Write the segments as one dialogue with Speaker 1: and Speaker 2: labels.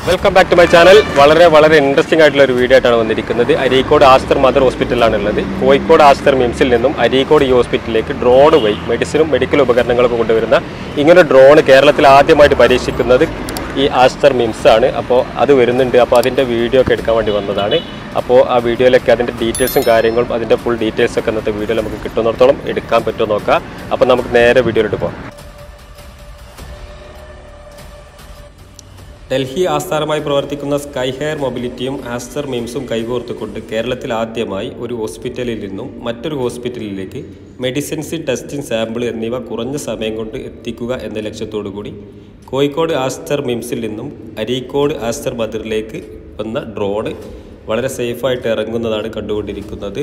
Speaker 1: Welcome back to my channel വളരെ വളരെ interesting ആയിട്ടുള്ള ഒരു വീഡിയോ ആയിട്ടാണ് വന്നിരിക്കുന്നത് അരീക്കോട് ആസ്തർ മദർ ഹോസ്പിറ്റലിലാണ് ഉള്ളത് കോഴിക്കോട് ആസ്തർ മിംസിൽ നിന്നും അരീക്കോട് ഈ ഹോസ്പിറ്റലിലേക്ക് ഡ്രോൺ വഴി മെഡിസിനും മെഡിക്കൽ ഉപകരണങ്ങളൊക്കെ കൊണ്ടുവരുന്ന ഇങ്ങനെ ഡ്രോൺ കേരളത്തിൽ ആദ്യമായിട്ട് പരീക്ഷിക്കുന്നത് ഈ ആസ്തർ മിംസ് ആണ് അപ്പോൾ അത് വരുന്നുണ്ട് അപ്പോൾ അതിൻ്റെ വീഡിയോ ഒക്കെ എടുക്കാൻ വേണ്ടി വന്നതാണ് അപ്പോൾ ആ വീഡിയോയിലൊക്കെ അതിൻ്റെ ഡീറ്റെയിൽസും കാര്യങ്ങളും അതിൻ്റെ ഫുൾ ഡീറ്റെയിൽസ് ഒക്കെ ഇന്നത്തെ വീഡിയോയിൽ നമുക്ക് കിട്ടുന്നിടത്തോളം എടുക്കാൻ പറ്റുമോ നോക്കാം അപ്പോൾ നമുക്ക് നേരെ വീഡിയോയിലോട്ട് പോകാം ഡൽഹി ആസ്ഥാനമായി പ്രവർത്തിക്കുന്ന സ്കൈ ഹെയർ മൊബിലിറ്റിയും ആസ്റ്റർ മീംസും കൈകോർത്തുകൊണ്ട് കേരളത്തിൽ ആദ്യമായി ഒരു ഹോസ്പിറ്റലിൽ നിന്നും മറ്റൊരു ഹോസ്പിറ്റലിലേക്ക് മെഡിസിൻസ് ടെസ്റ്റിംഗ് സാമ്പിൾ എന്നിവ കുറഞ്ഞ സമയം കൊണ്ട് എത്തിക്കുക എന്ന ലക്ഷ്യത്തോടു കൂടി കോഴിക്കോട് ആസ്റ്റർ മിംസിൽ നിന്നും അരീക്കോട് ആസ്റ്റർ മദറിലേക്ക് വന്ന ഡ്രോണ് വളരെ സേഫായിട്ട് ഇറങ്ങുന്നതാണ് കണ്ടുകൊണ്ടിരിക്കുന്നത്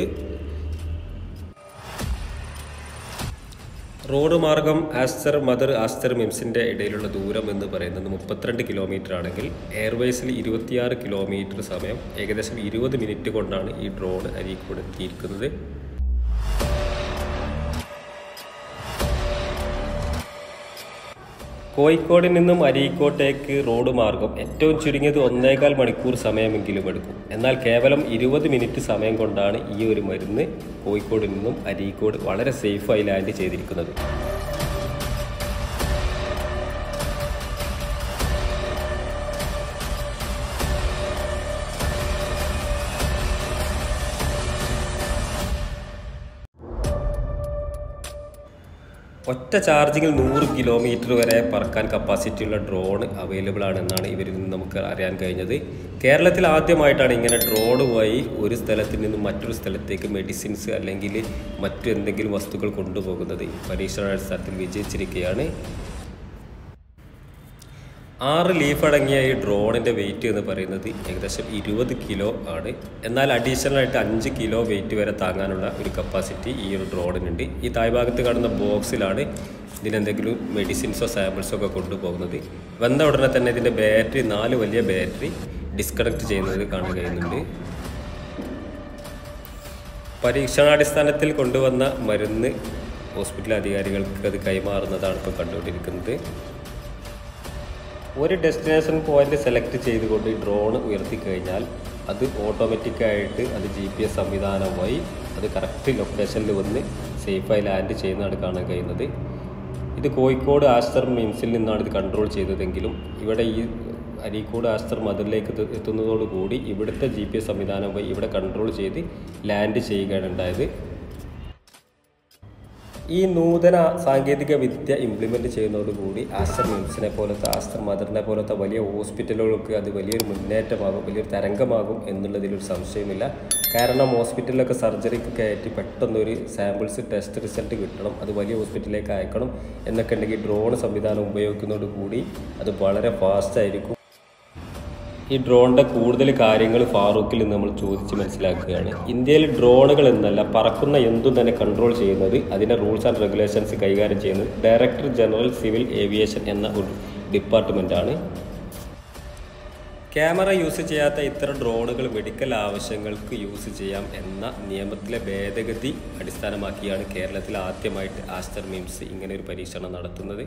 Speaker 1: റോഡ് മാർഗം ആസ്റ്റർ മദർ ആസ്റ്റർ മിംസിൻ്റെ ഇടയിലുള്ള ദൂരം എന്ന് പറയുന്നത് മുപ്പത്തിരണ്ട് കിലോമീറ്റർ ആണെങ്കിൽ എയർവേസിൽ ഇരുപത്തിയാറ് കിലോമീറ്റർ സമയം ഏകദേശം ഇരുപത് മിനിറ്റ് കൊണ്ടാണ് ഈ ഡ്രോൺ അരീക്കോട് എത്തിയിരിക്കുന്നത് കോഴിക്കോട് നിന്നും അരീക്കോട്ടേക്ക് റോഡ് മാർഗം ഏറ്റവും ചുരുങ്ങിയത് ഒന്നേകാൽ മണിക്കൂർ സമയമെങ്കിലും എടുക്കും എന്നാൽ കേവലം ഇരുപത് മിനിറ്റ് സമയം കൊണ്ടാണ് ഈ ഒരു മരുന്ന് കോഴിക്കോട് നിന്നും അരീക്കോട് വളരെ സേഫായി ലാൻഡ് ചെയ്തിരിക്കുന്നത് ഒറ്റ ചാർജിങ്ങിൽ നൂറ് കിലോമീറ്റർ വരെ പറക്കാൻ കപ്പാസിറ്റിയുള്ള ഡ്രോൺ അവൈലബിൾ ആണെന്നാണ് ഇവരിൽ നിന്ന് നമുക്ക് അറിയാൻ കഴിഞ്ഞത് കേരളത്തിൽ ആദ്യമായിട്ടാണ് ഇങ്ങനെ ഡ്രോൺ വഴി ഒരു സ്ഥലത്ത് നിന്നും മറ്റൊരു സ്ഥലത്തേക്ക് മെഡിസിൻസ് അല്ലെങ്കിൽ മറ്റു എന്തെങ്കിലും വസ്തുക്കൾ കൊണ്ടുപോകുന്നത് പരീക്ഷണാടിസ്ഥാനത്തിൽ വിജയിച്ചിരിക്കുകയാണ് ആറ് ലീഫ് അടങ്ങിയ ഈ ഡ്രോണിൻ്റെ വെയിറ്റ് എന്ന് പറയുന്നത് ഏകദേശം ഇരുപത് കിലോ ആണ് എന്നാൽ അഡീഷണൽ ആയിട്ട് അഞ്ച് കിലോ വെയിറ്റ് വരെ താങ്ങാനുള്ള ഒരു കപ്പാസിറ്റി ഈ ഒരു ഡ്രോണിനുണ്ട് ഈ താഴ്ഭാഗത്ത് കാണുന്ന ബോക്സിലാണ് ഇതിനെന്തെങ്കിലും മെഡിസിൻസോ സാമ്പിൾസോ ഒക്കെ കൊണ്ടുപോകുന്നത് വന്ന ഉടനെ തന്നെ ഇതിൻ്റെ ബാറ്ററി നാല് വലിയ ബാറ്ററി ഡിസ്കണക്ട് ചെയ്യുന്നത് കാണാൻ കഴിയുന്നുണ്ട് പരീക്ഷണാടിസ്ഥാനത്തിൽ കൊണ്ടുവന്ന മരുന്ന് ഹോസ്പിറ്റൽ അധികാരികൾക്ക് അത് കൈമാറുന്നതാണ് ഇപ്പോൾ കണ്ടുകൊണ്ടിരിക്കുന്നത് ഒരു ഡെസ്റ്റിനേഷൻ പോയിന്റ് സെലക്ട് ചെയ്തുകൊണ്ട് ഈ ഡ്രോൺ ഉയർത്തി കഴിഞ്ഞാൽ അത് ഓട്ടോമാറ്റിക്കായിട്ട് അത് ജി പി എസ് സംവിധാനം വഴി അത് കറക്റ്റ് ലൊക്കേഷനിൽ വന്ന് സേഫായി ലാൻഡ് ചെയ്യുന്നതാണ് കാണാൻ കഴിയുന്നത് ഇത് കോഴിക്കോട് ആസ്റ്റർ മീംസിൽ നിന്നാണ് ഇത് കൺട്രോൾ ചെയ്തതെങ്കിലും ഇവിടെ ഈ അരീക്കോട് ആസ്റ്റർ മതിലേക്ക് എത്തു- എത്തുന്നതോടുകൂടി ഇവിടുത്തെ ജി പി എസ് സംവിധാനം വഴി ഇവിടെ കൺട്രോൾ ചെയ്ത് ലാൻഡ് ചെയ്യുകയാണ് ഉണ്ടായത് ഈ നൂതന സാങ്കേതിക വിദ്യ ഇംപ്ലിമെൻ്റ് ചെയ്യുന്നതോടുകൂടി ആസ്റ്റർ മിംസിനെ പോലത്തെ ആസ്റ്റർ മദറിനെ പോലത്തെ വലിയ ഹോസ്പിറ്റലുകൾക്ക് അത് വലിയൊരു മുന്നേറ്റമാകും വലിയൊരു തരംഗമാകും എന്നുള്ളതിലൊരു സംശയമില്ല കാരണം ഹോസ്പിറ്റലിലൊക്കെ സർജറിക്ക് കയറ്റി പെട്ടെന്നൊരു സാമ്പിൾസ് ടെസ്റ്റ് റിസൾട്ട് കിട്ടണം അത് വലിയ ഹോസ്പിറ്റലിലേക്ക് അയക്കണം എന്നൊക്കെ ഉണ്ടെങ്കിൽ ഡ്രോൺ സംവിധാനം ഉപയോഗിക്കുന്നതോടുകൂടി അത് വളരെ ഫാസ്റ്റ് ആയിരിക്കും ഈ ഡ്രോണിൻ്റെ കൂടുതൽ കാര്യങ്ങൾ ഫാറൂഖിൽ നിന്ന് നമ്മൾ ചോദിച്ച് മനസ്സിലാക്കുകയാണ് ഇന്ത്യയിൽ ഡ്രോണുകൾ എന്നല്ല പറക്കുന്ന എന്തും തന്നെ കൺട്രോൾ ചെയ്യുന്നത് അതിൻ്റെ റൂൾസ് ആൻഡ് റെഗുലേഷൻസ് കൈകാര്യം ചെയ്യുന്നത് ഡയറക്ടർ ജനറൽ സിവിൽ ഏവിയേഷൻ എന്ന ഒരു ഡിപ്പാർട്ട്മെൻറ്റാണ് ക്യാമറ യൂസ് ചെയ്യാത്ത ഇത്തരം ഡ്രോണുകൾ മെഡിക്കൽ ആവശ്യങ്ങൾക്ക് യൂസ് ചെയ്യാം എന്ന നിയമത്തിലെ ഭേദഗതി അടിസ്ഥാനമാക്കിയാണ് കേരളത്തിൽ ആദ്യമായിട്ട് ആസ്റ്റർ മിംസ് ഇങ്ങനെ ഒരു പരീക്ഷണം നടത്തുന്നത്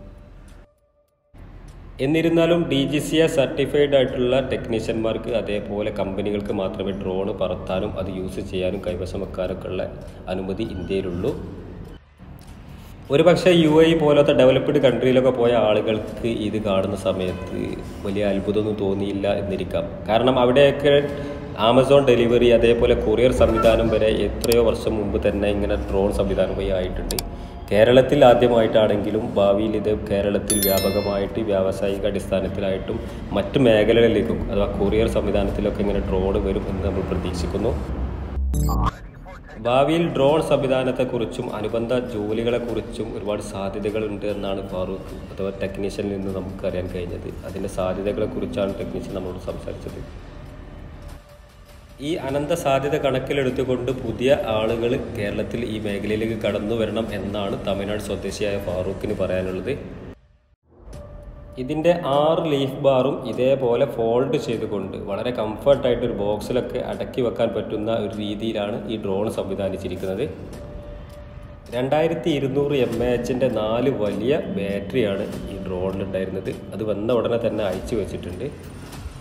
Speaker 1: എന്നിരുന്നാലും D G C A certified ആയിട്ടുള്ള ടെക്നീഷ്യന്മാർക്ക് അതേപോലെ കമ്പനികൾക്ക് മാത്രമേ ഡ്രോൺ പറത്താനും അത് യൂസ് ചെയ്യാനും കൈവശം വെക്കാനൊക്കെ ഉള്ള അനുമതി ഇന്ത്യയിലുള്ളൂ ഒരുപക്ഷെ യു എ പോലത്തെ ഡെവലപ്ഡ് കൺട്രിയിലൊക്കെ പോയ ആളുകൾക്ക് ഇത് കാണുന്ന സമയത്ത് വലിയ അത്ഭുതമൊന്നും തോന്നിയില്ല എന്നിരിക്കാം കാരണം അവിടെയൊക്കെ ആമസോൺ ഡെലിവറി അതേപോലെ കൊറിയർ സംവിധാനം വരെ എത്രയോ വർഷം മുമ്പ് തന്നെ ഇങ്ങനെ ഡ്രോൺ സംവിധാനം വഴി ആയിട്ടുണ്ട് കേരളത്തിൽ ആദ്യമായിട്ടാണെങ്കിലും ഭാവിയിൽ ഇത് കേരളത്തിൽ വ്യാപകമായിട്ട് വ്യാവസായിക അടിസ്ഥാനത്തിലായിട്ടും മറ്റ് മേഖലകളിലേക്കും അഥവാ കൊറിയർ സംവിധാനത്തിലൊക്കെ ഇങ്ങനെ ഡ്രോൺ വരും എന്ന് നമ്മൾ പ്രതീക്ഷിക്കുന്നു ഭാവിയിൽ ഡ്രോൺ സംവിധാനത്തെക്കുറിച്ചും അനുബന്ധ ജോലികളെക്കുറിച്ചും ഒരുപാട് സാധ്യതകളുണ്ട് എന്നാണ് ഫാറൂഖ് അഥവാ ടെക്നീഷ്യനിൽ നിന്ന് നമുക്ക് അറിയാൻ കഴിഞ്ഞത് അതിൻ്റെ സാധ്യതകളെക്കുറിച്ചാണ് ടെക്നീഷ്യൻ നമ്മളോട് സംസാരിച്ചത് ഈ അനന്ത സാധ്യത കണക്കിലെടുത്തുകൊണ്ട് പുതിയ ആളുകൾ കേരളത്തിൽ ഈ മേഖലയിലേക്ക് കടന്നു വരണം എന്നാണ് തമിഴ്നാട് സ്വദേശിയായ ഫാറൂഖിന് പറയാനുള്ളത് ഇതിൻ്റെ ആറ് ലീഫ് ബാറും ഇതേപോലെ ഫോൾഡ് ചെയ്തുകൊണ്ട് വളരെ കംഫർട്ടായിട്ട് ഒരു ബോക്സിലൊക്കെ അടക്കി വെക്കാൻ പറ്റുന്ന ഒരു രീതിയിലാണ് ഈ ഡ്രോൺ സംവിധാനിച്ചിരിക്കുന്നത് രണ്ടായിരത്തി ഇരുന്നൂറ് എം എ എച്ചിൻ്റെ നാല് വലിയ ബാറ്ററിയാണ് ഈ ഡ്രോണിലുണ്ടായിരുന്നത് അത് വന്ന ഉടനെ തന്നെ അയച്ചു വെച്ചിട്ടുണ്ട്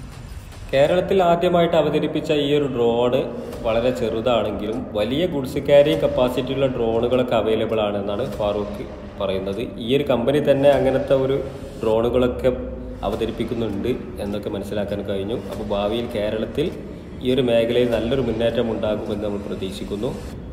Speaker 1: കേരളത്തിൽ ആദ്യമായിട്ട് അവതരിപ്പിച്ച ഈ ഒരു ഡ്രോണ് വളരെ ചെറുതാണെങ്കിലും വലിയ ഗുഡ്സ് ക്യാരിങ് കപ്പാസിറ്റിയുള്ള ഡ്രോണുകളൊക്കെ അവൈലബിൾ ആണെന്നാണ് ഫാറൂഖ് പറയുന്നത് ഈ ഒരു കമ്പനി തന്നെ അങ്ങനത്തെ ഒരു ഡ്രോണുകളൊക്കെ അവതരിപ്പിക്കുന്നുണ്ട് എന്നൊക്കെ മനസ്സിലാക്കാൻ കഴിഞ്ഞു അപ്പോൾ ഭാവിയിൽ കേരളത്തിൽ ഈ ഒരു മേഖലയിൽ നല്ലൊരു മുന്നേറ്റം ഉണ്ടാകുമെന്ന് നമ്മൾ പ്രതീക്ഷിക്കുന്നു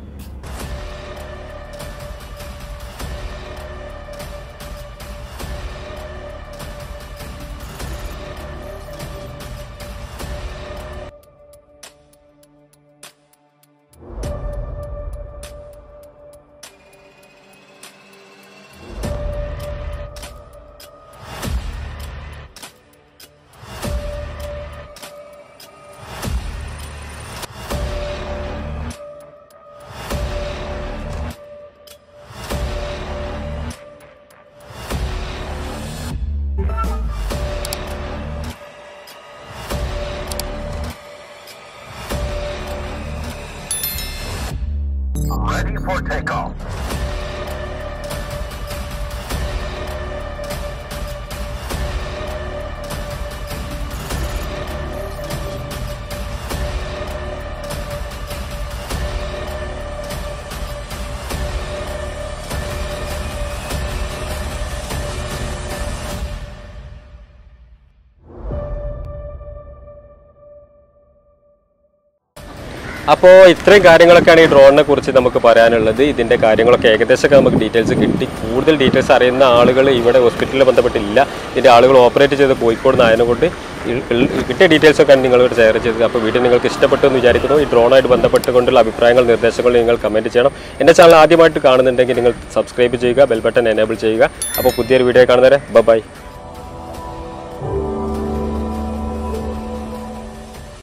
Speaker 2: Ready for takeoff.
Speaker 1: അപ്പോൾ ഇത്രയും കാര്യങ്ങളൊക്കെയാണ് ഈ ഡ്രോണിനെ കുറിച്ച് നമുക്ക് പറയാനുള്ളത് ഇതിൻ്റെ കാര്യങ്ങളൊക്കെ ഏകദേശമൊക്കെ നമുക്ക് ഡീറ്റെയിൽസ് കിട്ടി കൂടുതൽ ഡീറ്റെയിൽസ് അറിയുന്ന ആളുകൾ ഇവിടെ ഹോസ്പിറ്റലിൽ ബന്ധപ്പെട്ടില്ല ഇതിൻ്റെ ആളുകൾ ഓപ്പറേറ്റ് ചെയ്ത് കോഴിക്കോട് നിന്ന് ആയതുകൊണ്ട് ഇ- ഇ- കിട്ടിയ ഡീറ്റെയിൽസ് ഒക്കെ നിങ്ങളോട് ഷെയർ ചെയ്തത് അപ്പോൾ വീഡിയോ നിങ്ങൾക്ക് ഇഷ്ടപ്പെട്ടു എന്ന് വിചാരിക്കുന്നു ഈ ഡ്രോണായിട്ട് ബന്ധപ്പെട്ടുകൊണ്ടുള്ള അഭിപ്രായങ്ങൾ നിർദ്ദേശങ്ങൾ നിങ്ങൾ കമൻറ്റ് ചെയ്യണം എൻ്റെ ചാനൽ ആദ്യമായിട്ട് കാണുന്നുണ്ടെങ്കിൽ നിങ്ങൾ സബ്സ്ക്രൈബ് ചെയ്യുക ബെൽ ബട്ടൺ എനേബിൾ ചെയ്യുക അപ്പോൾ പുതിയൊരു വീഡിയോ കാണുന്നവരെ ബൈ